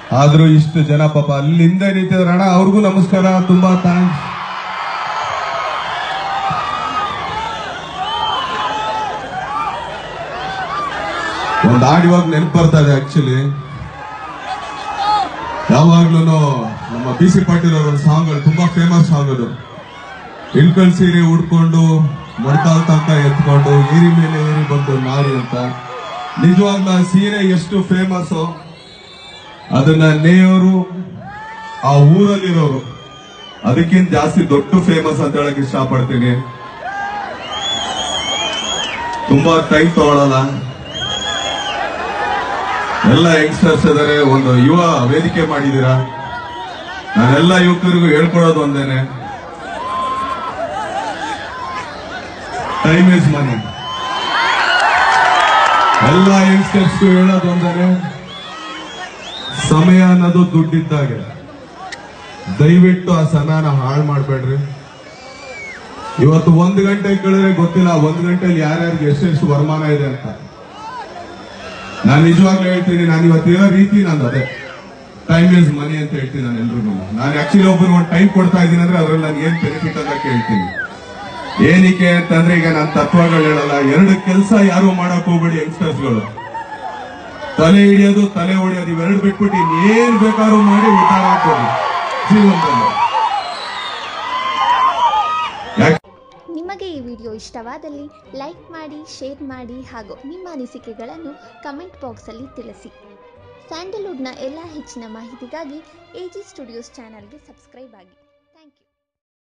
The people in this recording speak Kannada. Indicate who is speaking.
Speaker 1: ಆದ್ರೂ ಇಷ್ಟು ಜನ ಪಾಪ ಅಲ್ಲಿಂದ ನಿಂತಿದ್ರು ಅಣ್ಣ ಅವ್ರಿಗೂ ನಮಸ್ಕಾರ ತುಂಬಾ ಥ್ಯಾಂಕ್ಸ್ ಒಂದ್ ಹಾಡ್ ಇವಾಗ ನೆನಪು ಬರ್ತಾ ಇದೆ ಆಕ್ಚುಲಿ ಯಾವಾಗ್ಲೂ ನಮ್ಮ ಬಿ ಸಿ ಪಾಟೀಲ್ ಅವರ ಸಾಂಗ್ಗಳು ತುಂಬಾ ಫೇಮಸ್ ಸಾಂಗ್ ಅದು ಇಳ್ಕಲ್ ಸೀರೆ ಉಡ್ಕೊಂಡು ಮೊಣಕಾಲ್ ತನಕ ಎತ್ಕೊಂಡು ಏರಿ ಮೇಲೆ ಏರಿ ಬಂದು ನಾರಿ ಅಂತ ನಿಜವಾಗ್ಲೂ ಆ ಸೀರೆ ಎಷ್ಟು ಫೇಮಸ್ ಅದನ್ನ ನೇಯವರು ಆ ಊರಲ್ಲಿರೋರು ಅದಕ್ಕಿಂತ ಜಾಸ್ತಿ ದೊಡ್ಡ ಫೇಮಸ್ ಅಂತ ಹೇಳಕ್ ಇಷ್ಟಪಡ್ತೀನಿ ತುಂಬಾ ಟೈಮ್ ತಗೊಳಲ್ಲ ಎಲ್ಲ ಯಂಗ್ಸ್ಟರ್ಸ್ ಇದಾರೆ ಒಂದು ಯುವ ವೇದಿಕೆ ಮಾಡಿದೀರಾ ನಾನೆಲ್ಲ ಯುವಕರಿಗೂ ಹೇಳ್ಕೊಡೋದು ಒಂದೇನೆ ಟೈಮ್ ಇಸ್ ಮನಿ ಎಲ್ಲ ಯಂಗ್ಸ್ಟರ್ಸ್ಗೂ ಹೇಳೋದು ಒಂದೇನೆ ಸಮಯ ಅನ್ನೋದು ದುಡ್ಡಿದ್ದಾಗೆ ದಯವಿಟ್ಟು ಆ ಸಮಯನ ಹಾಳು ಮಾಡ್ಬೇಡ್ರಿ ಇವತ್ತು ಒಂದು ಗಂಟೆ ಕೇಳಿದ್ರೆ ಗೊತ್ತಿಲ್ಲ ಒಂದು ಗಂಟೆಯಲ್ಲಿ ಯಾರ್ಯಾರಿಗೆ ಎಷ್ಟೆಷ್ಟು ವರಮಾನ ಇದೆ ಅಂತ ನಾನು ನಿಜವಾಗ್ಲೂ ಹೇಳ್ತೀನಿ ನಾನು ಇವತ್ತಿರೋ ರೀತಿ ನಂದು ಅದೇ ಟೈಮ್ ಇಸ್ ಮನಿ ಅಂತ ಹೇಳ್ತೀನಿ ನಾನು ಎಲ್ರಿಗೂ ನಾನು ಆಕ್ಚುಲಿ ಒಬ್ಬರು ಒಂದು ಟೈಮ್ ಕೊಡ್ತಾ ಇದ್ದೀನಿ ಅಂದ್ರೆ ಅದ್ರಲ್ಲಿ ನಾನು ಏನ್ ಬೆನಿಫಿಟ್ ಅಂತ ಕೇಳ್ತೀನಿ ಏನಕ್ಕೆ ಅಂತಂದ್ರೆ ಈಗ ನಾನು ತತ್ವಗಳು ಹೇಳಲ್ಲ ಎರಡು ಕೆಲಸ ಯಾರು ಮಾಡಕ್ ಹೋಗ್ಬೇಡಿ ಯಂಗ್ಸ್ಟರ್ಸ್ಗಳು ತಲೆ ಹಿಡಿಯೋದು ತಲೆ ಹೊಡಿಯೋದು ಇವೆರಡು ಬಿಟ್ಬಿಟ್ಟು ಇನ್ನೇನ್ ಬೇಕಾದ್ರೂ ಮಾಡಿ ಉದ್ಧಾರ ಹಾಕೋದು ಜೀವನದಲ್ಲಿ ಯಾಕೆ
Speaker 2: ನಿಮಗೆ ಈ ವಿಡಿಯೋ ಇಷ್ಟವಾದಲ್ಲಿ ಲೈಕ್ ಮಾಡಿ ಶೇರ್ ಮಾಡಿ ಹಾಗೂ ನಿಮ್ಮ ಅನಿಸಿಕೆಗಳನ್ನು ಕಮೆಂಟ್ ಬಾಕ್ಸಲ್ಲಿ ತಿಳಿಸಿ ಸ್ಯಾಂಡಲ್ವುಡ್ನ ಎಲ್ಲ ಹೆಚ್ಚಿನ ಮಾಹಿತಿಗಾಗಿ ಎ ಜಿ ಸ್ಟುಡಿಯೋಸ್ ಚಾನಲ್ಗೆ ಸಬ್ಸ್ಕ್ರೈಬ್ ಆಗಿ